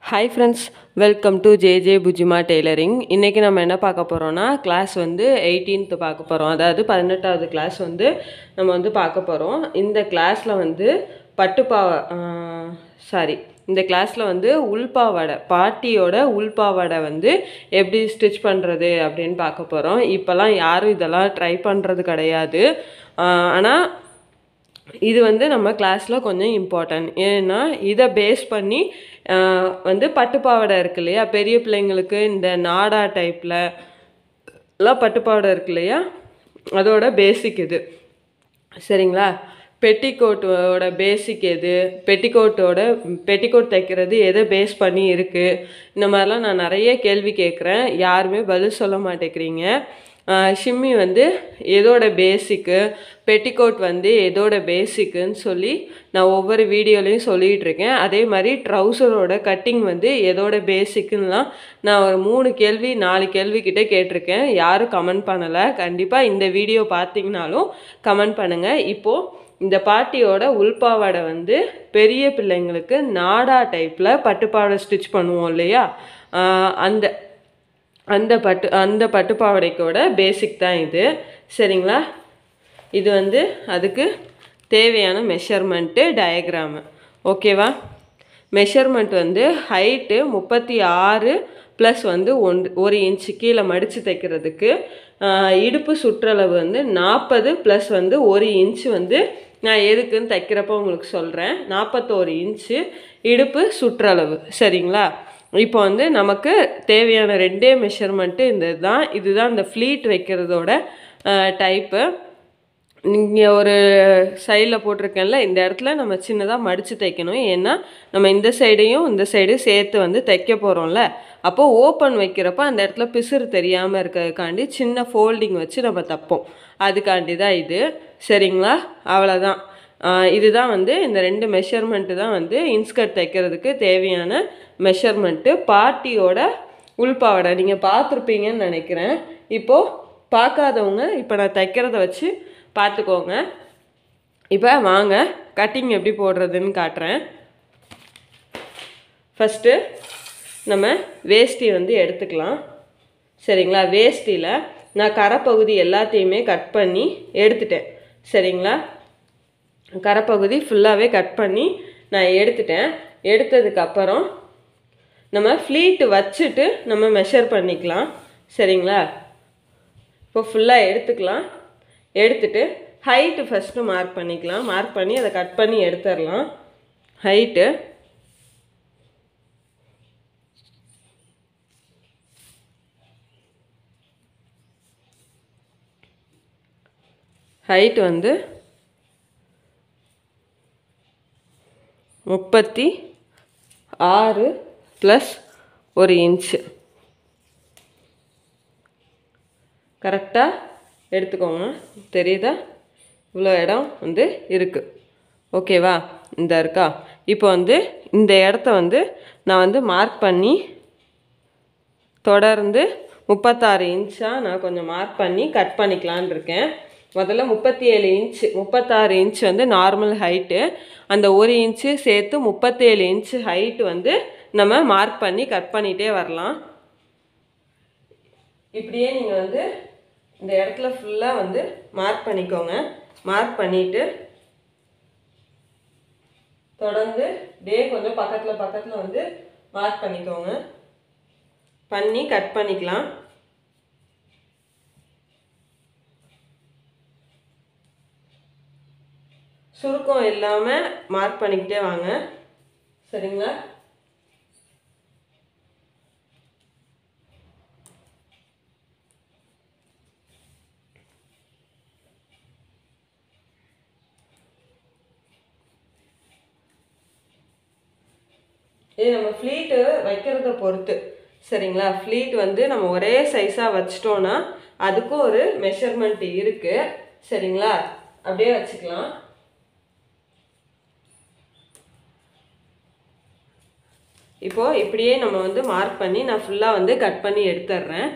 hi friends welcome to JJ புஜிமா tailoring இன்றைக்கி நம்ம என்ன பார்க்க போகிறோன்னா கிளாஸ் வந்து எயிட்டீன்த்து பார்க்க போகிறோம் அதாவது பதினெட்டாவது கிளாஸ் வந்து நம்ம வந்து பார்க்க போகிறோம் இந்த கிளாஸில் வந்து பட்டுப்பாவ சாரி இந்த கிளாஸில் வந்து உள்பாவாடை பாட்டியோட உள்பாவாடை வந்து எப்படி ஸ்டிச் பண்ணுறது அப்படின்னு பார்க்க போகிறோம் இப்போல்லாம் யாரும் இதெல்லாம் ட்ரை பண்ணுறது கிடையாது ஆனால் இது வந்து நம்ம கிளாஸில் கொஞ்சம் இம்பார்ட்டன்ட் ஏன்னா இதை பேஸ் பண்ணி ஆஹ், வந்து பட்டுப்பாவாடை இருக்கு இல்லையா பெரிய பிள்ளைங்களுக்கு இந்த நாடா டைப்பில் எல்லாம் பட்டுப்பாவாடை இருக்கு இல்லையா அதோட பேசிக் இது சரிங்களா பெட்டிக்கோட்டோட பேசிக் எது பெட்டிக்கோட்டோட பெட்டிக்கோட் தைக்கிறது எதை பேஸ் பண்ணி இருக்குது இந்த மாதிரிலாம் நான் நிறைய கேள்வி கேட்குறேன் யாருமே பதில் சொல்ல மாட்டேங்கிறீங்க ஆஹ் ஷிம்மி வந்து எதோட பேசிக்கு பெட்டிக்கோட் வந்து எதோட பேசிக்குன்னு சொல்லி நான் ஒவ்வொரு வீடியோலையும் சொல்லிகிட்டு இருக்கேன் அதே மாதிரி ட்ரௌசரோட கட்டிங் வந்து எதோட பேசிக்குன்னெலாம் நான் ஒரு மூணு கேள்வி நாலு கேள்வி கிட்ட கேட்டிருக்கேன் யாரும் கமெண்ட் பண்ணலை கண்டிப்பாக இந்த வீடியோ பார்த்தீங்கனாலும் கமெண்ட் பண்ணுங்கள் இப்போது இந்த பாட்டியோட உள்பாவாடை வந்து பெரிய பிள்ளைங்களுக்கு நாடா டைப்பில் பட்டுப்பாவாடை ஸ்டிச் பண்ணுவோம் இல்லையா ஆஹ் அந்த அந்த பட்டு அந்த பட்டுப்பாவாடைக்கோட பேசிக் தான் இது சரிங்களா இது வந்து அதுக்கு தேவையான மெஷர்மெண்ட்டு டயக்ராமு ஓகேவா மெஷர்மெண்ட் வந்து ஹைட்டு முப்பத்தி ஆறு ப்ளஸ் வந்து ஒன் ஒரு இன்ச்சு கீழே மடித்து தைக்கிறதுக்கு ஆஹ், இடுப்பு சுற்றளவு வந்து நாற்பது ப்ளஸ் வந்து ஒரு இன்ச்சு வந்து நான் எதுக்குன்னு தைக்கிறப்ப உங்களுக்கு சொல்கிறேன் நாற்பத்தோரு இன்ச்சு இடுப்பு சுற்றளவு சரிங்களா இப்போ வந்து நமக்கு தேவையான ரெண்டே மெஷர்மெண்ட்டு இந்த இதுதான் இதுதான் இந்த ஃப்ளீட் வைக்கிறதோட டைப்பு நீங்கள் ஒரு சைடில் போட்டிருக்கேன்ல இந்த இடத்துல நம்ம சின்னதாக மடித்து தைக்கணும் ஏன்னா நம்ம இந்த சைடையும் இந்த சைடும் சேர்த்து வந்து தைக்க போகிறோம்ல அப்போது ஓப்பன் வைக்கிறப்ப அந்த இடத்துல பிசுறு தெரியாமல் இருக்கிறதுக்காண்டி சின்ன ஃபோல்டிங் வச்சு நம்ம தைப்போம் அதுக்காண்டி தான் இது சரிங்களா அவ்வளோதான் ஆஹ் இதுதான் வந்து இந்த ரெண்டு மெஷர்மெண்ட்டு தான் வந்து இன்ஸ்கர்ட் தைக்கிறதுக்கு தேவையான மெஷர்மெண்ட்டு பாட்டியோட உள்பாவாடை நீங்கள் பார்த்துருப்பீங்கன்னு நினைக்கிறேன் இப்போது பார்க்காதவங்க இப்போ நான் தைக்கிறத வச்சு பார்த்துக்கோங்க இப்போ வாங்க கட்டிங் எப்படி போடுறதுன்னு காட்டுறேன் ஃபஸ்ட்டு நம்ம வேஷ்டி வந்து எடுத்துக்கலாம் சரிங்களா வேஷ்டியில் நான் கரைப்பகுதி எல்லாத்தையுமே கட் பண்ணி எடுத்துட்டேன் சரிங்களா கரைப்பகுதி ஃபுல்லாகவே கட் பண்ணி நான் எடுத்துட்டேன் எடுத்ததுக்கப்புறம் நம்ம ஃப்ளீட்டு வச்சுட்டு நம்ம மெஷர் பண்ணிக்கலாம் சரிங்களா இப்போ ஃபுல்லாக எடுத்துக்கலாம் எடுத்துட்டு ஹைட்டு ஃபஸ்ட்டு மார்க் பண்ணிக்கலாம் மார்க் பண்ணி அதை கட் பண்ணி எடுத்துடலாம் ஹைட்டு ஹைட் வந்து முப்பத்தி ஆறு ப்ளஸ் ஒரு இன்ச்சு கரெக்டாக எடுத்துக்கோங்க தெரியுதா இவ்வளோ இடம் வந்து இருக்குது ஓகேவா இந்த இருக்கா இப்போ வந்து இந்த இடத்த வந்து நான் வந்து மார்க் பண்ணி தொடர்ந்து முப்பத்தாறு இன்ச்சாக நான் கொஞ்சம் மார்க் பண்ணி கட் பண்ணிக்கலான் இருக்கேன் முதல்ல முப்பத்தி ஏழு இன்ச்சு முப்பத்தாறு இன்ச் வந்து நார்மல் ஹைட்டு அந்த ஒரு இன்ச்சு சேர்த்து முப்பத்தேழு இன்ச்சு ஹைட்டு வந்து நம்ம மார்க் பண்ணி கட் பண்ணிகிட்டே வரலாம் இப்படியே நீங்கள் வந்து இந்த இடத்துல ஃபுல்லாக வந்து மார்க் பண்ணிக்கோங்க மார்க் பண்ணிவிட்டு தொடர்ந்து அப்படியே கொஞ்சம் பக்கத்தில் பக்கத்தில் வந்து மார்க் பண்ணிக்கோங்க பண்ணி கட் பண்ணிக்கலாம் சுருக்கம் இல்லாமல் மார்க் பண்ணிக்கிட்டே வாங்க சரிங்களா இது நம்ம ஃப்ளீட்டு வைக்கிறத பொறுத்து சரிங்களா ஃப்ளீட் வந்து நம்ம ஒரே சைஸாக வச்சிட்டோன்னா அதுக்கும் ஒரு மெஷர்மெண்ட் இருக்குது சரிங்களா அப்படியே வச்சுக்கலாம் இப்போது இப்படியே நம்ம வந்து மார்க் பண்ணி நான் ஃபுல்லாக வந்து கட் பண்ணி எடுத்துட்றேன்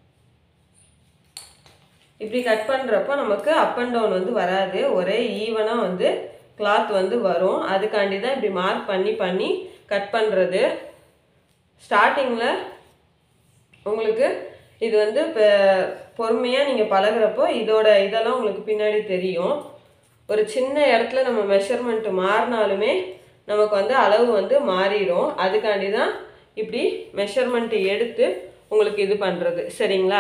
இப்படி கட் பண்ணுறப்போ நமக்கு அப் அண்ட் டவுன் வந்து வராது ஒரே ஈவனாக வந்து கிளாத் வந்து வரும் அதுக்காண்டி தான் இப்படி மார்க் பண்ணி பண்ணி கட் பண்ணுறது ஸ்டார்டிங்கில் உங்களுக்கு இது வந்து இப்போ பொறுமையாக நீங்கள் பழகுறப்போ இதோட இதெல்லாம் உங்களுக்கு பின்னாடி தெரியும் ஒரு சின்ன இடத்துல நம்ம மெஷர்மெண்ட் மாறினாலுமே நமக்கு வந்து அளவு வந்து மாறிடும் அதுக்காண்டி தான் இப்படி மெஷர்மெண்ட் எடுத்து உங்களுக்கு இது பண்ணுறது சரிங்களா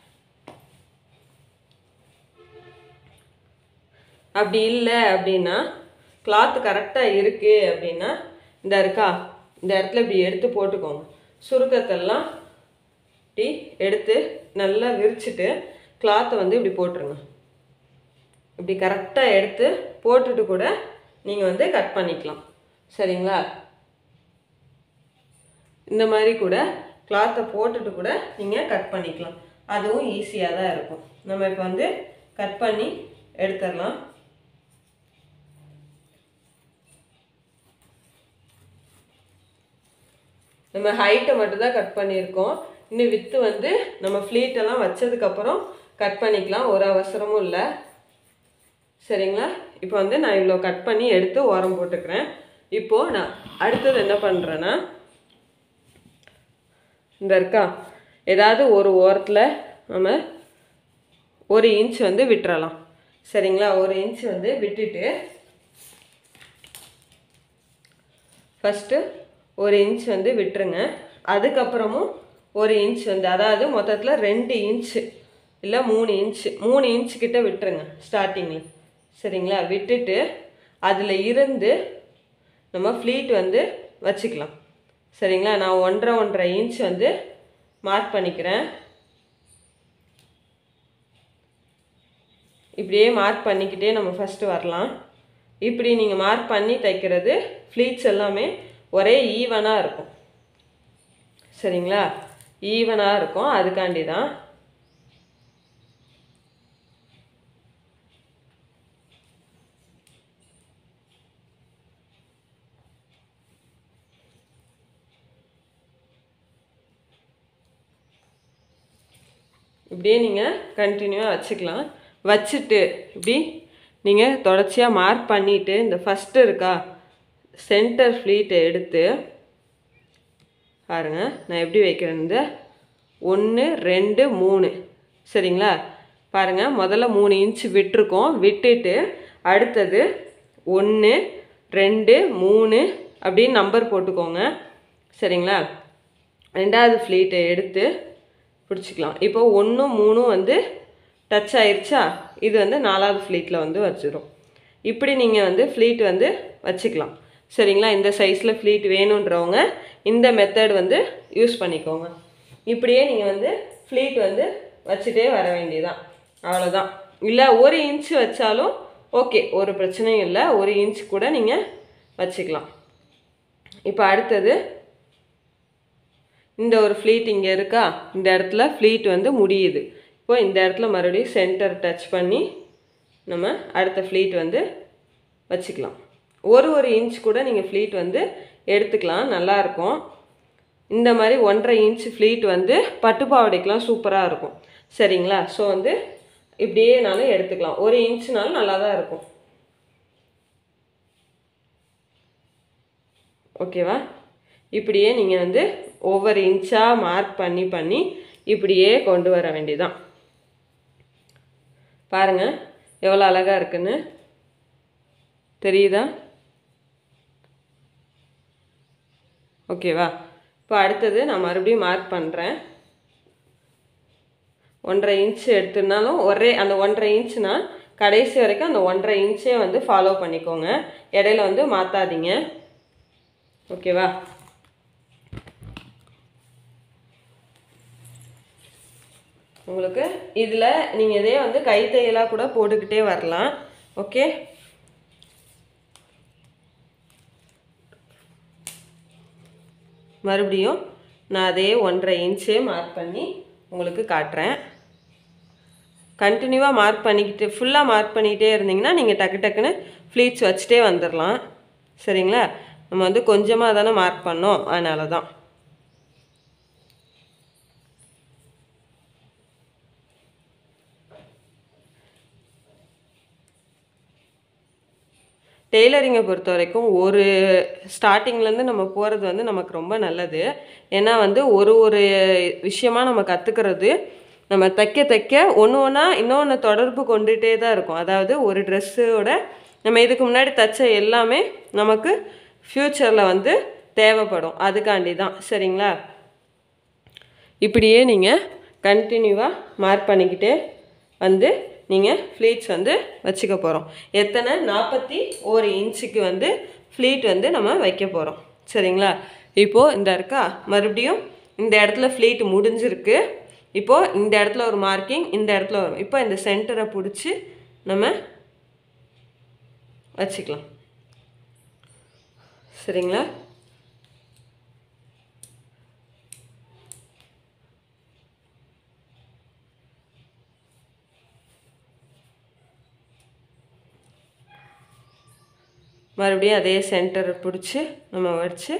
அப்படி இல்லை அப்படின்னா கிளாத் கரெக்டாக இருக்குது அப்படின்னா இந்த இருக்கா இந்த இடத்துல இப்படி எடுத்து போட்டுக்கோங்க சுருக்கத்தெல்லாம் இப்படி எடுத்து நல்லா விரிச்சிட்டு கிளாத்தை வந்து இப்படி போட்டுருங்க இப்படி கரெக்டாக எடுத்து போட்டுட்டு கூட நீங்கள் வந்து கட் பண்ணிக்கலாம் சரிங்களா இந்த மாதிரி கூட கிளாத்தை போட்டுட்டு கூட நீங்கள் கட் பண்ணிக்கலாம் அதுவும் ஈஸியாக தான் இருக்கும் நம்ம இப்போ வந்து கட் பண்ணி எடுத்துடலாம் நம்ம ஹைட்டை மட்டும் தான் கட் பண்ணியிருக்கோம் இன்னும் வித்து வந்து நம்ம ஃப்ளீட்டெல்லாம் வச்சதுக்கப்புறம் கட் பண்ணிக்கலாம் ஒரு அவசரமும் இல்லை சரிங்களா இப்போ வந்து நான் இவ்வளோ கட் பண்ணி எடுத்து ஓரம் போட்டுக்கிறேன் இப்போது நான் அடுத்தது என்ன பண்ணுறேன்னா இந்த இருக்கா ஏதாவது ஒரு ஓரத்தில் நம்ம ஒரு இன்ச் வந்து விட்டுறலாம் சரிங்களா ஒரு இன்ச் வந்து விட்டுட்டு ஃபஸ்ட்டு ஒரு இன்ச் வந்து விட்டுருங்க அதுக்கப்புறமும் ஒரு இன்ச் வந்து அதாவது மொத்தத்தில் ரெண்டு இன்ச்சு இல்லை மூணு இன்ச்சு மூணு இன்ச்சு கிட்ட விட்டுருங்க ஸ்டார்டிங்கில் சரிங்களா விட்டுட்டு அதில் இருந்து நம்ம ஃப்ளீட் வந்து வச்சுக்கலாம் சரிங்களா நான் ஒன்றரை ஒன்றரை இன்ச் வந்து மார்க் பண்ணிக்கிறேன் இப்படியே மார்க் பண்ணிக்கிட்டே நம்ம ஃபஸ்ட்டு வரலாம் இப்படி நீங்கள் மார்க் பண்ணி தைக்கிறது ஃப்ளீட்ஸ் எல்லாமே ஒரே ஈவனாக இருக்கும் சரிங்களா ஈவனாக இருக்கும் அதுக்காண்டி தான் இப்படியே நீங்கள் கண்டினியூவாக வச்சுக்கலாம் வச்சுட்டு இப்படி நீங்கள் தொடர்ச்சியாக மார்க் பண்ணிவிட்டு இந்த ஃபஸ்ட்டு இருக்கா சென்டர் ஃப்ளீட்டை எடுத்து பாருங்க நான் எப்படி வைக்கிறேன் இந்த ஒன்று ரெண்டு மூணு சரிங்களா பாருங்க முதல்ல மூணு இன்ச் விட்டுருக்கோம் விட்டுட்டு அடுத்தது ஒன்று ரெண்டு மூணு அப்படின்னு நம்பர் போட்டுக்கோங்க சரிங்களா ரெண்டாவது ஃப்ளீட்டை எடுத்து பிடிச்சிக்கலாம் இப்போ ஒன்றும் மூணும் வந்து டச் ஆயிருச்சா இது வந்து நாலாவது ஃப்ளீட்டில் வந்து வச்சிடும் இப்படி நீங்கள் வந்து ஃப்ளீட் வந்து வச்சுக்கலாம் சரிங்களா இந்த சைஸில் ஃப்ளீட் வேணுன்றவங்க இந்த மெத்தட் வந்து யூஸ் பண்ணிக்கோங்க இப்படியே நீங்கள் வந்து ஃப்ளீட் வந்து வச்சுட்டே வர வேண்டியதான் அவ்வளோதான் இல்லை ஒரு இன்ச் வச்சாலும் ஓகே ஒரு பிரச்சனையும் இல்லை ஒரு இன்ச் கூட நீங்கள் வச்சுக்கலாம் இப்போ அடுத்தது இந்த ஒரு ஃப்ளீட் இங்கே இருக்கா இந்த இடத்துல ஃப்ளீட் வந்து முடியுது இப்போ இந்த இடத்துல மறுபடியும் சென்டர் டச் பண்ணி நம்ம அடுத்த ஃப்ளீட் வந்து வச்சுக்கலாம் ஒரு ஒரு இன்ச் கூட நீங்கள் ஃப்ளீட் வந்து எடுத்துக்கலாம் நல்லாயிருக்கும் இந்த மாதிரி ஒன்றரை இன்ச் ஃப்ளீட் வந்து பட்டுப்பாவடைக்கெலாம் சூப்பராக இருக்கும் சரிங்களா ஸோ வந்து இப்படியேனாலும் எடுத்துக்கலாம் ஒரு இன்ச்னாலும் நல்லா தான் இருக்கும் ஓகேவா இப்படியே நீங்கள் வந்து ஒவ்வொரு இன்ச்சாக மார்க் பண்ணி பண்ணி இப்படியே கொண்டு வர வேண்டியதான் பாருங்க எவ்வளோ அழகாக இருக்குன்னு தெரியுதா ஓகேவா இப்போ அடுத்தது நான் மறுபடியும் மார்க் பண்ணுறேன் ஒன்றரை இன்ச் எடுத்துனாலும் ஒரே அந்த ஒன்றரை இன்ச்னா கடைசி வரைக்கும் அந்த ஒன்றரை இன்ச்சே வந்து ஃபாலோ பண்ணிக்கோங்க இடையில வந்து மாற்றாதீங்க ஓகேவா உங்களுக்கு இதில் நீங்கள் இதே வந்து கைத்தையலாக கூட போட்டுக்கிட்டே வரலாம் ஓகே மறுபடியும் நான் அதே ஒன்றரை இன்ச்சே மார்க் பண்ணி உங்களுக்கு காட்டுறேன் கண்டினியூவாக மார்க் பண்ணிக்கிட்டு ஃபுல்லாக மார்க் பண்ணிக்கிட்டே இருந்தீங்கன்னா நீங்கள் டக்கு டக்குன்னு ஃப்ளீட்ஸ் வச்சுட்டே வந்துடலாம் சரிங்களா நம்ம வந்து கொஞ்சமாக தானே மார்க் பண்ணோம் அதனால தான் டெய்லரிங்கை பொறுத்த வரைக்கும் ஒரு ஸ்டார்டிங்லேருந்து நம்ம போகிறது வந்து நமக்கு ரொம்ப நல்லது ஏன்னா வந்து ஒரு ஒரு விஷயமா நம்ம கற்றுக்கிறது நம்ம தைக்க தைக்க ஒன்று ஒன்றா இன்னொன்று தொடர்பு கொண்டுகிட்டே தான் இருக்கும் அதாவது ஒரு ட்ரெஸ்ஸோட நம்ம இதுக்கு முன்னாடி தைச்ச எல்லாமே நமக்கு ஃப்யூச்சரில் வந்து தேவைப்படும் அதுக்காண்டி தான் சரிங்களா இப்படியே நீங்கள் கண்டினியூவாக மார்க் பண்ணிக்கிட்டே வந்து நீங்கள் ஃப்ளீட்ஸ் வந்து வச்சுக்க போகிறோம் எத்தனை நாற்பத்தி ஒரு இன்ச்சுக்கு வந்து ஃப்ளீட் வந்து நம்ம வைக்க போகிறோம் சரிங்களா இப்போது இந்த இருக்கா மறுபடியும் இந்த இடத்துல ஃப்ளீட் முடிஞ்சிருக்கு இப்போது இந்த இடத்துல ஒரு மார்க்கிங் இந்த இடத்துல வரும் இப்போ இந்த சென்டரை பிடிச்சி நம்ம வச்சுக்கலாம் சரிங்களா மறுபடியும் அதே சென்டரை பிடிச்சி நம்ம வச்சு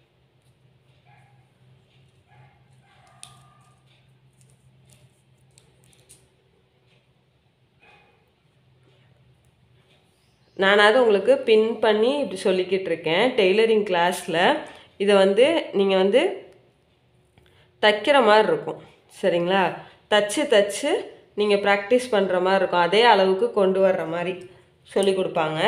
நானாவது உங்களுக்கு பின் பண்ணி இப்படி சொல்லிக்கிட்டு இருக்கேன் டெய்லரிங் கிளாஸில் இதை வந்து நீங்கள் வந்து தைக்கிற மாதிரி இருக்கும் சரிங்களா தச்சு தச்சு நீங்கள் ப்ராக்டிஸ் பண்ணுற மாதிரி இருக்கும் அதே அளவுக்கு கொண்டு வர்ற மாதிரி சொல்லி கொடுப்பாங்க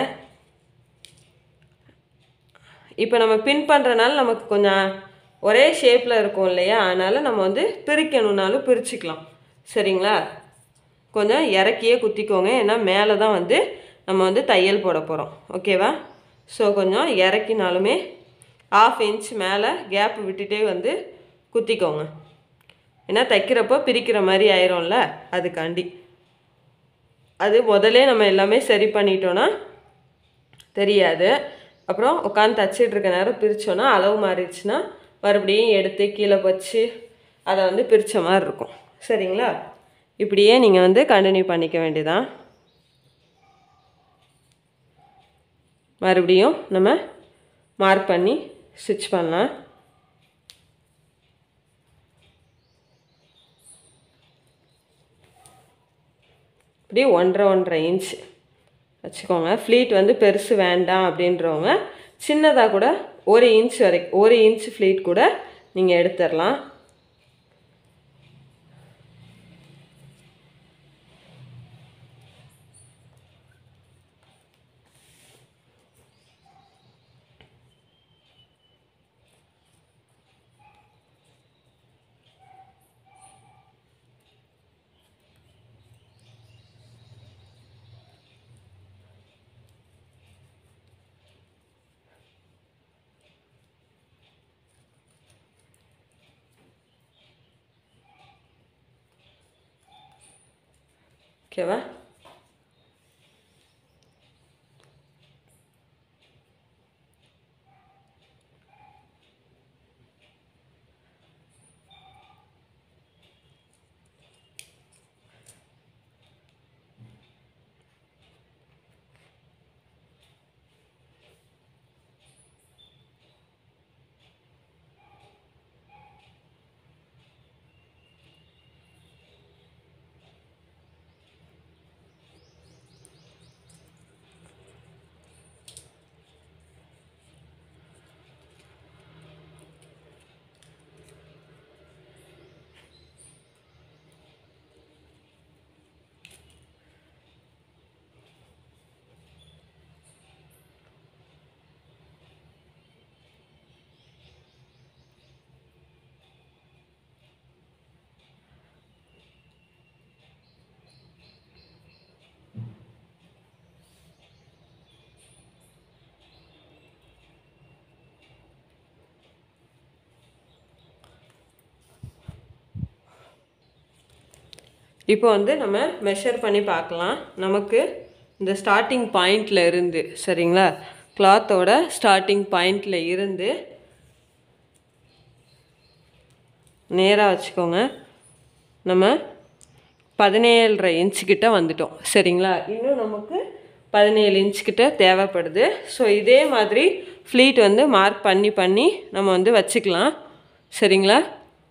இப்போ நம்ம பின் பண்ணுறனால நமக்கு கொஞ்சம் ஒரே ஷேப்பில் இருக்கும் இல்லையா அதனால் நம்ம வந்து பிரிக்கணுன்னாலும் பிரிச்சுக்கலாம் சரிங்களா கொஞ்சம் இறக்கியே குத்திக்கோங்க ஏன்னா மேலே தான் வந்து நம்ம வந்து தையல் போட போகிறோம் ஓகேவா ஸோ கொஞ்சம் இறக்கினாலுமே ஆஃப் இன்ச் மேலே கேப் விட்டுட்டே வந்து குத்திக்கோங்க ஏன்னா தைக்கிறப்போ பிரிக்கிற மாதிரி ஆயிரும்ல அதுக்காண்டி அது முதல்ல நம்ம எல்லாமே சரி பண்ணிட்டோன்னா தெரியாது அப்புறம் உட்காந்து தச்சிட்டு இருக்க நேரம் பிரித்தோன்னா அளவு மாறிடுச்சுன்னா மறுபடியும் எடுத்து கீழே வச்சு அதை வந்து பிரித்த மாதிரி இருக்கும் சரிங்களா இப்படியே நீங்கள் வந்து கண்டினியூ பண்ணிக்க வேண்டியதான் மறுபடியும் நம்ம மார்க் பண்ணி ஸ்டிச் பண்ணலாம் இப்படி ஒன்றரை ஒன்றரை இன்ச் வச்சுக்கோங்க ஃப்ளீட் வந்து பெருசு வேண்டாம் அப்படின்றவங்க சின்னதாக கூட ஒரு இன்ச் வரைக்கும் ஒரு இன்ச் ஃப்ளீட் கூட நீங்கள் எடுத்துடலாம் ஓகேவா இப்போ வந்து நம்ம மெஷர் பண்ணி பார்க்கலாம் நமக்கு இந்த ஸ்டார்டிங் பாயிண்டில் இருந்து சரிங்களா கிளாத்தோட ஸ்டார்டிங் பாயிண்டில் இருந்து நேராக வச்சுக்கோங்க நம்ம பதினேழரை இன்ச்சு கிட்ட வந்துட்டோம் சரிங்களா இன்னும் நமக்கு பதினேழு இன்ச் கிட்ட தேவைப்படுது ஸோ இதே மாதிரி ஃப்ளீட் வந்து மார்க் பண்ணி பண்ணி நம்ம வந்து வச்சுக்கலாம் சரிங்களா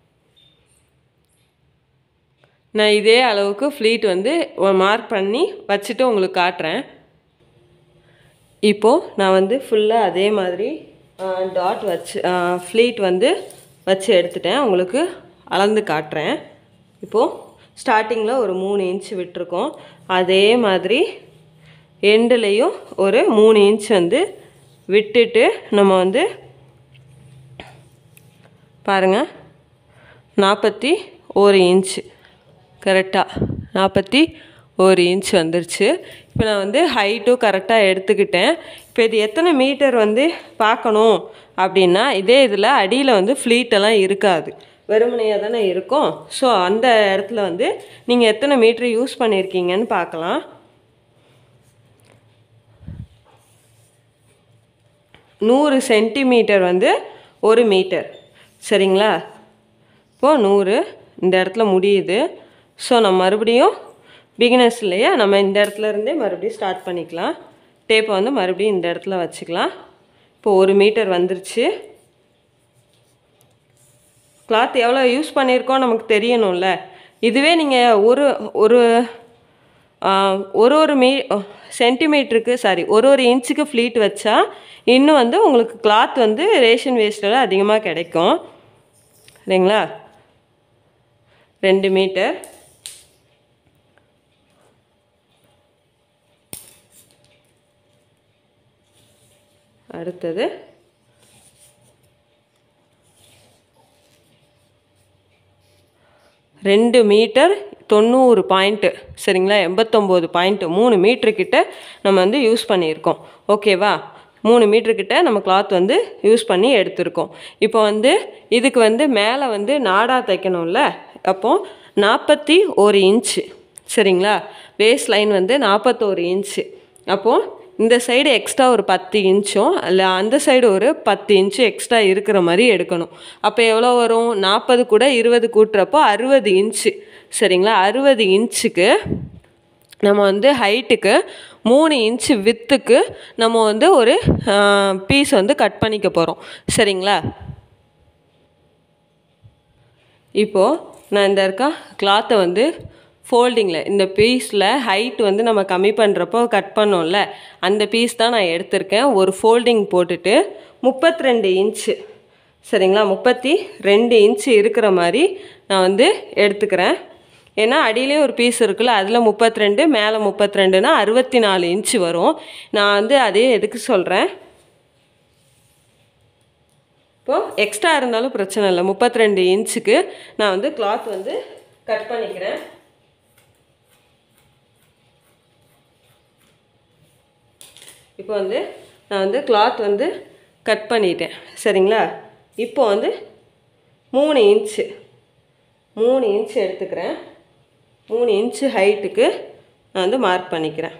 நான் இதே அளவுக்கு ஃப்ளீட் வந்து மார்க் பண்ணி வச்சுட்டு உங்களுக்கு காட்டுறேன் இப்போது நான் வந்து ஃபுல்லாக அதே மாதிரி டாட் வச்சு ஃப்ளீட் வந்து வச்சு எடுத்துட்டேன் உங்களுக்கு அளந்து காட்டுறேன் இப்போது ஸ்டார்டிங்கில் ஒரு மூணு இன்ச் விட்டுருக்கோம் அதே மாதிரி எண்டுலேயும் ஒரு மூணு இன்ச் வந்து விட்டுட்டு நம்ம வந்து பாருங்கள் நாற்பத்தி ஒரு இன்ச்சு கரெக்டாக நாற்பத்தி ஒரு இன்ச் வந்துருச்சு இப்போ நான் வந்து ஹைட்டும் கரெக்டாக எடுத்துக்கிட்டேன் இப்போ இது எத்தனை மீட்டர் வந்து பார்க்கணும் அப்படின்னா இதே இதில் அடியில் வந்து ஃப்ளீட்டெல்லாம் இருக்காது வெறுமனையாக தானே இருக்கும் ஸோ அந்த இடத்துல வந்து நீங்கள் எத்தனை மீட்ரு யூஸ் பண்ணியிருக்கீங்கன்னு பார்க்கலாம் நூறு சென்டிமீட்டர் வந்து ஒரு மீட்டர் சரிங்களா இப்போது நூறு இந்த இடத்துல முடியுது ஸோ நம்ம மறுபடியும் பிகினர்ஸ் இல்லையா நம்ம இந்த இடத்துல இருந்தே மறுபடியும் ஸ்டார்ட் பண்ணிக்கலாம் டேப்பை வந்து மறுபடியும் இந்த இடத்துல வச்சுக்கலாம் இப்போ ஒரு மீட்டர் வந்துருச்சு கிளாத் எவ்வளோ யூஸ் பண்ணியிருக்கோம் நமக்கு தெரியணும்ல இதுவே நீங்கள் ஒரு ஒரு ஒரு ஒரு மீ சென்டிமீட்டருக்கு சாரி ஒரு ஒரு இன்ச்சுக்கு ஃப்ளீட் வச்சா இன்னும் வந்து உங்களுக்கு கிளாத் வந்து ரேஷன் வேஸ்ட்டில் அதிகமாக கிடைக்கும் இல்லைங்களா ரெண்டு மீட்டர் அடுத்தது ரெண்டு மீட்டர் தொண்ணூறு பாயிண்ட்டு சரிங்களா எண்பத்தொம்போது பாயிண்ட்டு மூணு மீட்டருக்கிட்ட நம்ம வந்து யூஸ் பண்ணியிருக்கோம் ஓகேவா மூணு மீட்டருக்கிட்ட நம்ம கிளாத் வந்து யூஸ் பண்ணி எடுத்திருக்கோம் இப்போ வந்து இதுக்கு வந்து மேலே வந்து நாடாக தைக்கணும்ல அப்போது நாற்பத்தி ஒரு இன்ச்சு சரிங்களா வேஸ்ட் லைன் வந்து நாற்பத்தோரு இன்ச்சு அப்போது இந்த சைடு எக்ஸ்ட்ரா ஒரு பத்து இன்ச்சும் இல்லை அந்த சைடு ஒரு பத்து இன்ச்சு எக்ஸ்ட்ரா இருக்கிற மாதிரி எடுக்கணும் அப்போ எவ்வளோ வரும் நாற்பது கூட இருபது கூட்டுறப்போ அறுபது இன்ச்சு சரிங்களா அறுபது இன்ச்சுக்கு நம்ம வந்து ஹைட்டுக்கு மூணு இன்ச்சு வித்துக்கு நம்ம வந்து ஒரு பீஸ் வந்து கட் பண்ணிக்க போகிறோம் சரிங்களா இப்போது நான் இந்த இருக்கா கிளாத்தை வந்து ஃபோல்டிங்கில் இந்த பீஸில் ஹைட் வந்து நம்ம கம்மி பண்ணுறப்போ கட் பண்ணோம்ல அந்த பீஸ் தான் நான் எடுத்திருக்கேன் ஒரு ஃபோல்டிங் போட்டுட்டு முப்பத்தி ரெண்டு இன்ச்சு சரிங்களா முப்பத்தி ரெண்டு இன்ச்சு இருக்கிற மாதிரி நான் வந்து எடுத்துக்கிறேன் ஏன்னா அடியிலே ஒரு பீஸ் இருக்குல்ல அதில் முப்பத்தி ரெண்டு மேலே முப்பத்தி ரெண்டுனா அறுபத்தி நாலு இன்ச்சு வரும் நான் வந்து அதே எதுக்கு சொல்கிறேன் இப்போது எக்ஸ்ட்ரா இருந்தாலும் பிரச்சனை இல்லை முப்பத்தி ரெண்டு இன்ச்சுக்கு நான் வந்து கிளாத் வந்து கட் பண்ணிக்கிறேன் இப்போ வந்து நான் வந்து கிளாத் வந்து கட் பண்ணிட்டேன் சரிங்களா இப்போ வந்து மூணு இன்ச்சு மூணு இன்ச்சு எடுத்துக்கிறேன் மூணு இன்ச்சு ஹைட்டுக்கு நான் வந்து மார்க் பண்ணிக்கிறேன்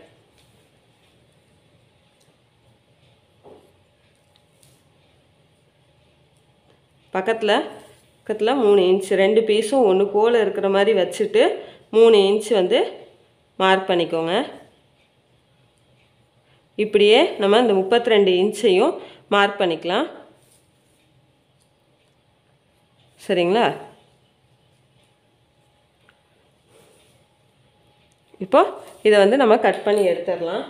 பக்கத்தில் பக்கத்தில் மூணு இன்ச் ரெண்டு பீஸும் ஒன்று போல் இருக்கிற மாதிரி வச்சுட்டு மூணு இன்ச் வந்து மார்க் பண்ணிக்கோங்க இப்படியே நம்ம இந்த முப்பத்தி ரெண்டு இன்ச்சையும் மார்க் பண்ணிக்கலாம் சரிங்களா இப்போ இதை வந்து நம்ம கட் பண்ணி எடுத்துடலாம்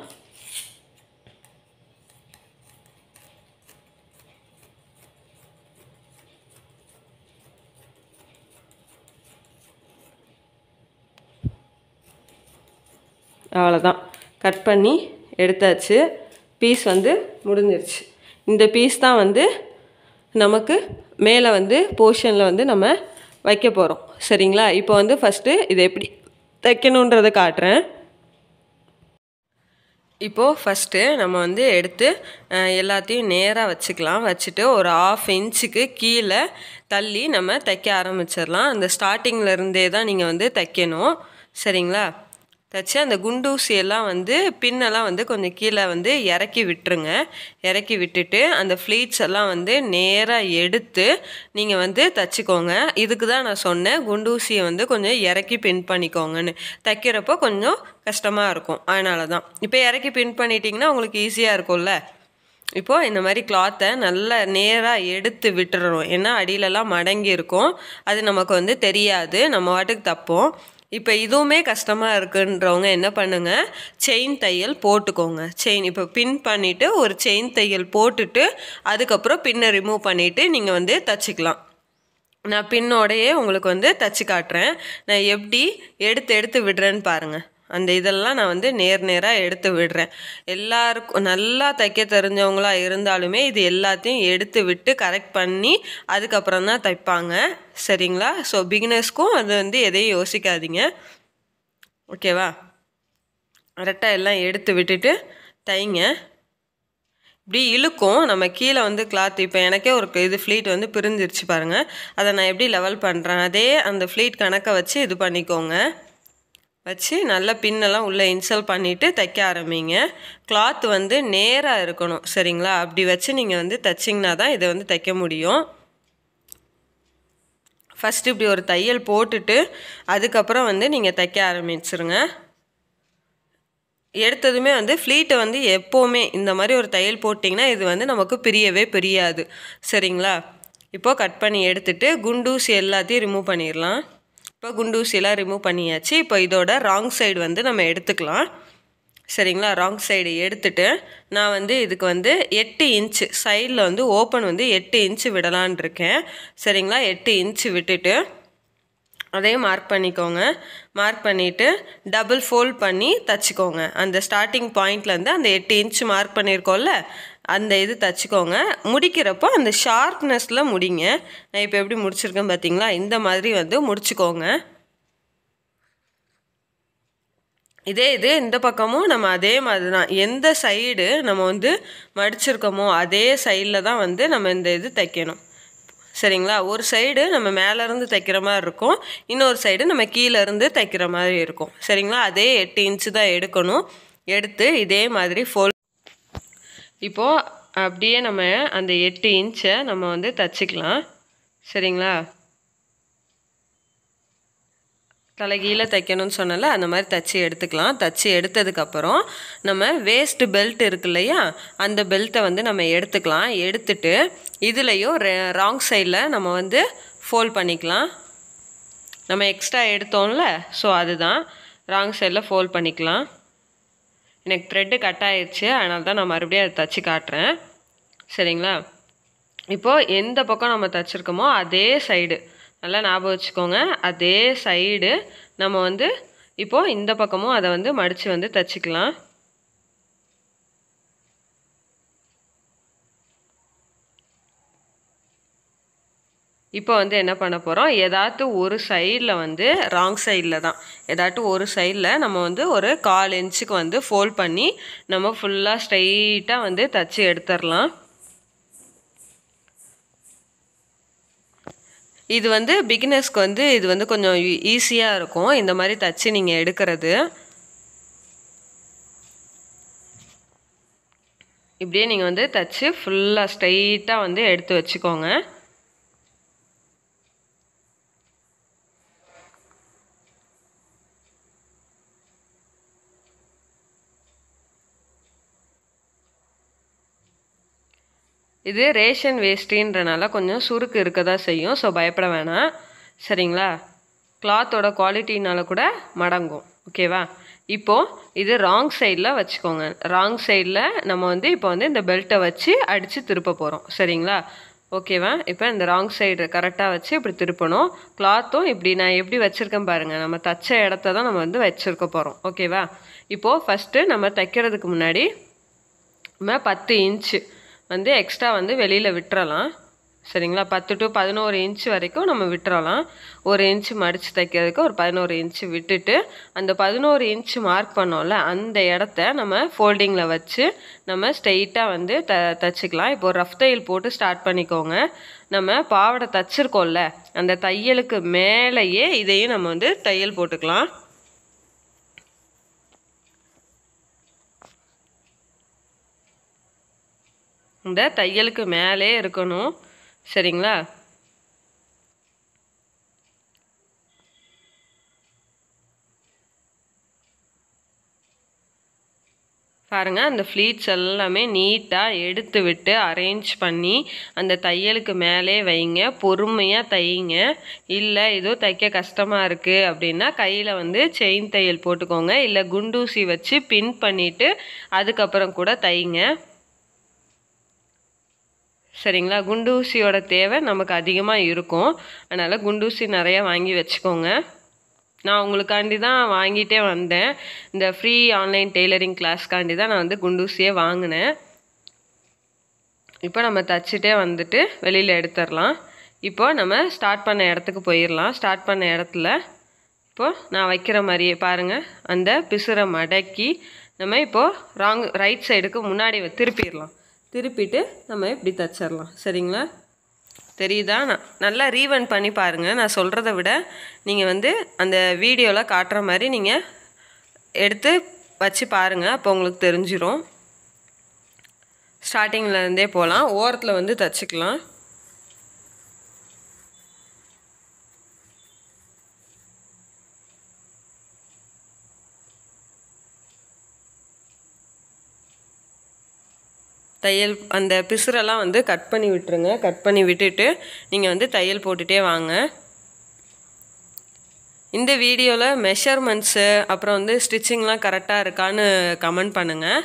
அவ்வளோதான் கட் பண்ணி எடுத்தாச்சு பீஸ் வந்து முடிஞ்சிருச்சு இந்த பீஸ் தான் வந்து நமக்கு மேலே வந்து போர்ஷனில் வந்து நம்ம வைக்க போகிறோம் சரிங்களா இப்போ வந்து ஃபஸ்ட்டு இதை எப்படி தைக்கணுன்றதை காட்டுறேன் இப்போது ஃபஸ்ட்டு நம்ம வந்து எடுத்து அஹ், எல்லாத்தையும் நேராக வச்சுக்கலாம் வச்சுட்டு ஒரு ஆஃப் இன்ச்சுக்கு கீழே தள்ளி நம்ம தைக்க ஆரம்பிச்சிடலாம் அந்த ஸ்டார்டிங்கில் இருந்தே தான் நீங்கள் வந்து தைக்கணும் சரிங்களா தைச்சு அந்த குண்டூசி எல்லாம் வந்து பின்னெல்லாம் வந்து கொஞ்சம் கீழே வந்து இறக்கி விட்டுருங்க இறக்கி விட்டுட்டு அந்த ஃப்ளீட்ஸ் எல்லாம் வந்து நேராக எடுத்து நீங்கள் வந்து தைச்சிக்கோங்க இதுக்கு தான் நான் சொன்னேன் குண்டூசியை வந்து கொஞ்சம் இறக்கி பின் பண்ணிக்கோங்கன்னு தைக்கிறப்போ கொஞ்சம் கஷ்டமாக இருக்கும் அதனால தான் இப்போ இறக்கி பின் பண்ணிட்டீங்கன்னா உங்களுக்கு ஈஸியாக இருக்கும்ல இப்போது இந்த மாதிரி கிளாத்தை நல்லா நேராக எடுத்து விட்டுறணும் ஏன்னா அடியிலலாம் மடங்கி இருக்கும் அது நமக்கு வந்து தெரியாது நம்ம வாட்டுக்கு தப்போம் இப்போ இதுவுமே கஷ்டமாக இருக்குன்றவங்க என்ன பண்ணுங்க செயின் தையல் போட்டுக்கோங்க செயின் இப்போ பின் பண்ணிவிட்டு ஒரு செயின் தையல் போட்டுட்டு அதுக்கப்புறம் பின்னை ரிமூவ் பண்ணிவிட்டு நீங்கள் வந்து தச்சுக்கலாம் நான் பின்னோடையே உங்களுக்கு வந்து தச்சு காட்டுறேன் நான் எப்படி எடுத்து எடுத்து விடுறேன்னு பாருங்கள் அந்த இதெல்லாம் நான் வந்து நேர் நேராக எடுத்து விடுறேன் எல்லாருக்கும் நல்லா தைக்க தெரிஞ்சவங்களா இருந்தாலுமே இது எல்லாத்தையும் எடுத்து விட்டு கரெக்ட் பண்ணி அதுக்கப்புறம் தான் தைப்பாங்க சரிங்களா ஸோ பிகினர்ஸ்க்கும் அது வந்து எதையும் யோசிக்காதீங்க ஓகேவா கரெக்டாக எல்லாம் எடுத்து விட்டுட்டு தைங்க இப்படி இழுக்கும் நம்ம கீழே வந்து கிளாத் இப்போ எனக்கே ஒரு இது ஃப்ளீட் வந்து பிரிஞ்சிருச்சு பாருங்கள் அதை நான் எப்படி லெவல் பண்ணுறேன் அதே அந்த ஃப்ளீட் கணக்கை வச்சு இது பண்ணிக்கோங்க வச்சு நல்லா பின்னெல்லாம் உள்ளே இன்சல் பண்ணிவிட்டு தைக்க ஆரம்பிங்க கிளாத் வந்து நேராக இருக்கணும் சரிங்களா அப்படி வச்சு நீங்கள் வந்து தைச்சிங்கன்னா தான் இதை வந்து தைக்க முடியும் ஃபஸ்ட்டு இப்படி ஒரு தையல் போட்டுட்டு அதுக்கப்புறம் வந்து நீங்கள் தைக்க ஆரம்பிச்சிருங்க எடுத்ததுமே வந்து ஃப்ளீட்டை வந்து எப்போவுமே இந்த மாதிரி ஒரு தையல் போட்டிங்கன்னா இது வந்து நமக்கு பிரியவே பிரியாது சரிங்களா இப்போது கட் பண்ணி எடுத்துட்டு குண்டூசி எல்லாத்தையும் ரிமூவ் பண்ணிடலாம் இப்போ குண்டூசியெல்லாம் ரிமூவ் பண்ணியாச்சு இப்போ இதோட ராங் சைடு வந்து நம்ம எடுத்துக்கலாம் சரிங்களா ராங் சைடு எடுத்துட்டு நான் வந்து இதுக்கு வந்து எட்டு இன்ச்சு சைடில் வந்து ஓப்பன் வந்து எட்டு இன்ச்சு விடலான் இருக்கேன் சரிங்களா எட்டு இன்ச்சு விட்டுட்டு அதையும் மார்க் பண்ணிக்கோங்க மார்க் பண்ணிவிட்டு டபுள் ஃபோல்ட் பண்ணி தச்சுக்கோங்க அந்த ஸ்டார்டிங் பாயிண்ட்லேருந்து அந்த எட்டு இன்ச் மார்க் பண்ணியிருக்கோம்ல அந்த இது தச்சுக்கோங்க முடிக்கிறப்போ அந்த ஷார்ப்னஸில் முடிங்க நான் இப்போ எப்படி முடிச்சிருக்கேன் பார்த்தீங்களா இந்த மாதிரி வந்து முடிச்சுக்கோங்க இதே இது இந்த பக்கமும் நம்ம அதே மாதிரி தான் எந்த சைடு நம்ம வந்து மடிச்சிருக்கோமோ அதே சைடில் தான் வந்து நம்ம இந்த இது தைக்கணும் சரிங்களா ஒரு சைடு நம்ம மேலேருந்து தைக்கிற மாதிரி இருக்கும் இன்னொரு சைடு நம்ம கீழேருந்து தைக்கிற மாதிரி இருக்கும் சரிங்களா அதே எட்டு இன்ச்சு தான் எடுக்கணும் எடுத்து இதே மாதிரி ஃபோல் இப்போது அப்படியே நம்ம அந்த எட்டு இன்ச்சை நம்ம வந்து தச்சுக்கலாம் சரிங்களா தலைகீழ தைக்கணும்னு சொன்னல அந்த மாதிரி தச்சு எடுத்துக்கலாம் தச்சு எடுத்ததுக்கப்புறம் நம்ம வேஸ்ட் பெல்ட் இருக்கு இல்லையா அந்த பெல்ட்டை வந்து நம்ம எடுத்துக்கலாம் எடுத்துட்டு இதுலேயும் ராங் சைடில் நம்ம வந்து ஃபோல்ட் பண்ணிக்கலாம் நம்ம எக்ஸ்ட்ரா எடுத்தோம்ல ஸோ அதுதான் ராங் சைடில் ஃபோல்ட் பண்ணிக்கலாம் எனக்கு த்ரெட்டு கட் ஆயிடுச்சு அதனால தான் நான் மறுபடியும் அதை தச்சு காட்டுறேன் சரிங்களா இப்போது எந்த பக்கம் நம்ம தச்சுருக்கோமோ அதே சைடு நல்லா ஞாபகம் வச்சுக்கோங்க அதே சைடு நம்ம வந்து இப்போது இந்த பக்கமும் அதை வந்து மடித்து வந்து தச்சுக்கலாம் இப்போ வந்து என்ன பண்ண போகிறோம் ஏதாட்டும் ஒரு சைடில் வந்து ராங் சைடில் தான் ஏதாட்டும் ஒரு சைடில் நம்ம வந்து ஒரு கால் இன்ச்சுக்கு வந்து ஃபோல்ட் பண்ணி நம்ம ஃபுல்லாக ஸ்ட்ரைட்டாக வந்து தச்சு எடுத்துடலாம் இது வந்து பிகினர்ஸ்க்கு வந்து இது வந்து கொஞ்சம் ஈஸியாக இருக்கும் இந்த மாதிரி தச்சு நீங்கள் எடுக்கிறது இப்படியே நீங்கள் வந்து தச்சு ஃபுல்லாக ஸ்ட்ரைட்டாக வந்து எடுத்து வச்சுக்கோங்க இது ரேஷன் வேஸ்டின்றனால கொஞ்சம் சுருக்கு இருக்க தான் செய்யும் ஸோ பயப்பட வேணாம் சரிங்களா கிளாத்தோட குவாலிட்டினால கூட மடங்கும் ஓகேவா இப்போது இது ராங் சைடில் வச்சுக்கோங்க ராங் சைடில் நம்ம வந்து இப்போ வந்து இந்த பெல்ட்டை வச்சு அடித்து திருப்ப போகிறோம் சரிங்களா ஓகேவா இப்போ இந்த ராங் சைடு கரெக்டாக வச்சு இப்படி திருப்பணும் கிளாத்தும் இப்படி நான் எப்படி வச்சுருக்கேன் பாருங்கள் நம்ம தச்ச இடத்த தான் நம்ம வந்து வச்சுருக்க போகிறோம் ஓகேவா இப்போது ஃபஸ்ட்டு நம்ம தைக்கிறதுக்கு முன்னாடி நம்ம பத்து இன்ச்சு வந்து எக்ஸ்ட்ரா வந்து வெளியில் விட்டுறலாம் சரிங்களா பத்து டு பதினோரு இன்ச் வரைக்கும் நம்ம விட்டுறலாம் ஒரு இன்ச்சு மடித்து தைக்கிறதுக்கு ஒரு பதினோரு இன்ச்சு விட்டுட்டு அந்த பதினோரு இன்ச் மார்க் பண்ணோம்ல அந்த இடத்த நம்ம ஃபோல்டிங்கில் வச்சு நம்ம ஸ்ட்ரெயிட்டாக வந்து த தச்சுக்கலாம் இப்போ ரஃப் தையல் போட்டு ஸ்டார்ட் பண்ணிக்கோங்க நம்ம பாவாடை தச்சிருக்கோம்ல அந்த தையலுக்கு மேலேயே இதையும் நம்ம வந்து தையல் போட்டுக்கலாம் இந்த தையலுக்கு மேலே இருக்கணும் சரிங்களா பாருங்கள் அந்த ஃப்ளீட்ஸ் எல்லாமே நீட்டாக எடுத்து விட்டு அரேஞ்ச் பண்ணி அந்த தையலுக்கு மேலே வைங்க பொறுமையாக தையுங்க இல்லை ஏதோ தைக்க கஷ்டமாக இருக்குது அப்படின்னா கையில் வந்து செயின் தையல் போட்டுக்கோங்க இல்லை குண்டூசி வச்சு பின் பண்ணிவிட்டு அதுக்கப்புறம் கூட தைங்க சரிங்களா குண்டூசியோட தேவை நமக்கு அதிகமாக இருக்கும் அதனால் குண்டூசி நிறையா வாங்கி வச்சுக்கோங்க நான் உங்களுக்காண்டி தான் வாங்கிட்டே வந்தேன் இந்த ஃப்ரீ ஆன்லைன் டெய்லரிங் கிளாஸ்க்காண்டி தான் நான் வந்து குண்டூசியே வாங்கினேன் இப்போ நம்ம தச்சுட்டே வந்துட்டு வெளியில் எடுத்துடலாம் இப்போ நம்ம ஸ்டார்ட் பண்ண இடத்துக்கு போயிடலாம் ஸ்டார்ட் பண்ண இடத்துல இப்போது நான் வைக்கிற மாதிரியே பாருங்கள் அந்த பிசுரை மடக்கி நம்ம இப்போது ராங் ரைட் சைடுக்கு முன்னாடி திருப்பிடலாம் திருப்பிட்டு நம்ம இப்படி தச்சிடலாம் சரிங்களா தெரியுதா நான் நல்லா ரீவன் பண்ணி பாருங்கள் நான் சொல்கிறத விட நீங்கள் வந்து அந்த வீடியோவில் காட்டுற மாதிரி நீங்கள் எடுத்து வச்சு பாருங்கள் அப்போ உங்களுக்கு தெரிஞ்சிடும் ஸ்டார்டிங்லேருந்தே போகலாம் ஓரத்தில் வந்து தச்சுக்கலாம் தையல் அந்த பிசுரெல்லாம் வந்து கட் பண்ணி விட்டுருங்க கட் பண்ணி விட்டுட்டு நீங்கள் வந்து தையல் போட்டுகிட்டே வாங்க இந்த வீடியோவில் மெஷர்மெண்ட்ஸு அப்புறம் வந்து ஸ்டிச்சிங்லாம் கரெக்டாக இருக்கான்னு கமெண்ட் பண்ணுங்கள்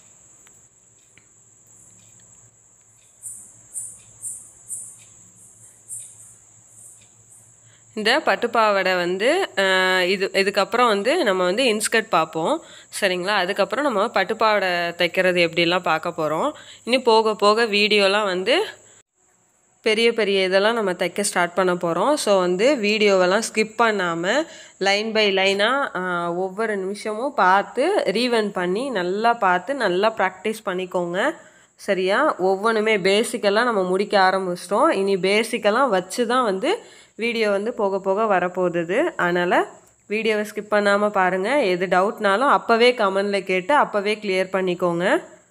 இந்த பட்டுப்பாவடை வந்து இது இதுக்கப்புறம் வந்து நம்ம வந்து இன்ஸ்கர்ட் பார்ப்போம் சரிங்களா அதுக்கப்புறம் நம்ம பட்டுப்பாவடை தைக்கிறது எப்படிலாம் பார்க்க போகிறோம் இனி போக போக வீடியோலாம் வந்து பெரிய பெரிய இதெல்லாம் நம்ம தைக்க ஸ்டார்ட் பண்ண போகிறோம் ஸோ வந்து வீடியோவெல்லாம் ஸ்கிப் பண்ணாமல் லைன் பை லைனாக ஒவ்வொரு நிமிஷமும் பார்த்து ரீவன் பண்ணி நல்லா பார்த்து நல்லா ப்ராக்டிஸ் பண்ணிக்கோங்க சரியா ஒவ்வொன்றுமே பேசிக்கெல்லாம் நம்ம முடிக்க ஆரம்பிச்சிட்டோம் இனி பேசிக்கெல்லாம் வச்சு தான் வந்து வீடியோ வந்து போக போக வரப்போகுது அதனால் வீடியோவை ஸ்கிப் பண்ணாமல் பாருங்கள் எது டவுட்னாலும் அப்போவே கமெண்டில் கேட்டு அப்போவே கிளியர் பண்ணிக்கோங்க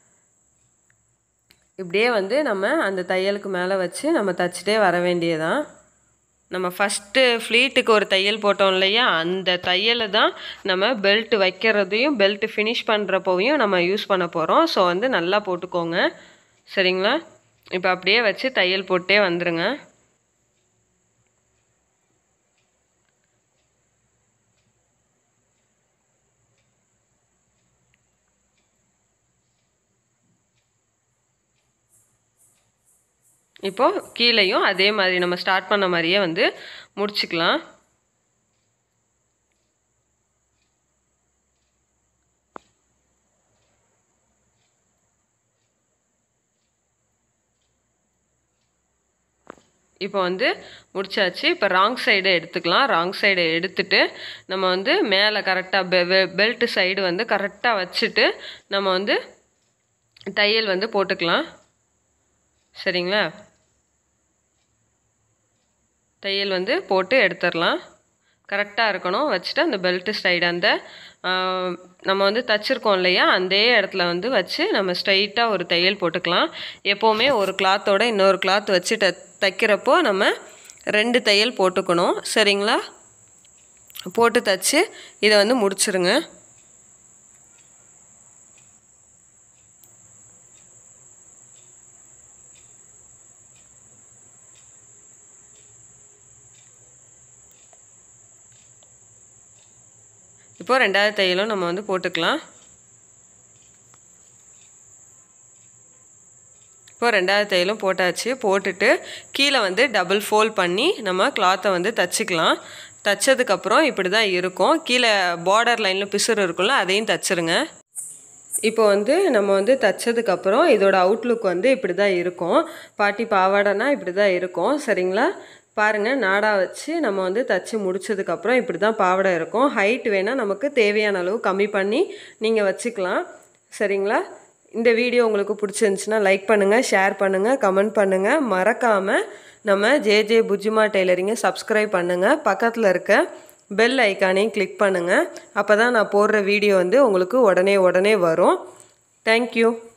இப்படியே வந்து நம்ம அந்த தையலுக்கு மேலே வச்சு நம்ம தச்சுட்டே வர வேண்டியதான் நம்ம ஃபஸ்ட்டு ஃப்ளீட்டுக்கு ஒரு தையல் போட்டோம் இல்லையா அந்த தையலை தான் நம்ம பெல்ட் வைக்கிறதையும் பெல்ட் ஃபினிஷ் பண்ணுறப்போவையும் நம்ம யூஸ் பண்ண போகிறோம் ஸோ வந்து நல்லா போட்டுக்கோங்க சரிங்களா இப்போ அப்படியே வச்சு தையல் போட்டே வந்துடுங்க இப்போது கீழேயும் அதே மாதிரி நம்ம ஸ்டார்ட் பண்ண மாதிரியே வந்து முடிச்சுக்கலாம் இப்போ வந்து முடிச்சாச்சு இப்போ ராங் சைடு எடுத்துக்கலாம் ராங் சைடு எடுத்துட்டு நம்ம வந்து மேலே கரெக்டாக பெ பெல்ட் சைடு வந்து கரெக்டாக வச்சுட்டு நம்ம வந்து தையல் வந்து போட்டுக்கலாம் சரிங்களா தையல் வந்து போட்டு எடுத்துடலாம் கரெக்டாக இருக்கணும் வச்சுட்டு அந்த பெல்ட்டு சைடு அந்த நம்ம வந்து தச்சுருக்கோம் இல்லையா அந்த இடத்துல வந்து வச்சு நம்ம ஸ்ட்ரைட்டாக ஒரு தையல் போட்டுக்கலாம் எப்போவுமே ஒரு கிளாத்தோட இன்னொரு கிளாத் வச்சு த தைக்கிறப்போ நம்ம ரெண்டு தையல் போட்டுக்கணும் சரிங்களா போட்டு தச்சு இதை வந்து முடிச்சிருங்க இப்போ ரெண்டாவது தையலும் நம்ம வந்து போட்டுக்கலாம் இப்போ ரெண்டாவது தையலும் போட்டாச்சு போட்டுட்டு கீழே வந்து டபுள் ஃபோல்ட் பண்ணி நம்ம கிளாத்தை வந்து தச்சுக்கலாம் தைச்சதுக்கப்புறம் இப்படி தான் இருக்கும் கீழே பார்டர் லைனில் பிசுறு இருக்கும்ல அதையும் தச்சுருங்க இப்போ வந்து நம்ம வந்து தைச்சதுக்கப்புறம் இதோட அவுட்லுக் வந்து இப்படி தான் இருக்கும் பாட்டி பாவாடைனா இப்படி தான் இருக்கும் சரிங்களா பாருங்கள் நாடா வச்சு நம்ம வந்து தச்சு முடிச்சதுக்கப்புறம் இப்படி தான் பாவாடை இருக்கும் ஹைட் வேணால் நமக்கு தேவையான அளவு கம்மி பண்ணி நீங்கள் வச்சுக்கலாம் சரிங்களா இந்த வீடியோ உங்களுக்கு பிடிச்சிருந்துச்சுன்னா லைக் பண்ணுங்கள் ஷேர் பண்ணுங்கள் கமெண்ட் பண்ணுங்கள் மறக்காமல் நம்ம ஜே ஜே புஜிமா டெய்லரிங்கை சப்ஸ்கிரைப் பண்ணுங்கள் பக்கத்தில் இருக்க பெல் ஐக்கானையும் கிளிக் பண்ணுங்கள் அப்போ தான் நான் போடுற வீடியோ வந்து உங்களுக்கு உடனே உடனே வரும் தேங்க்யூ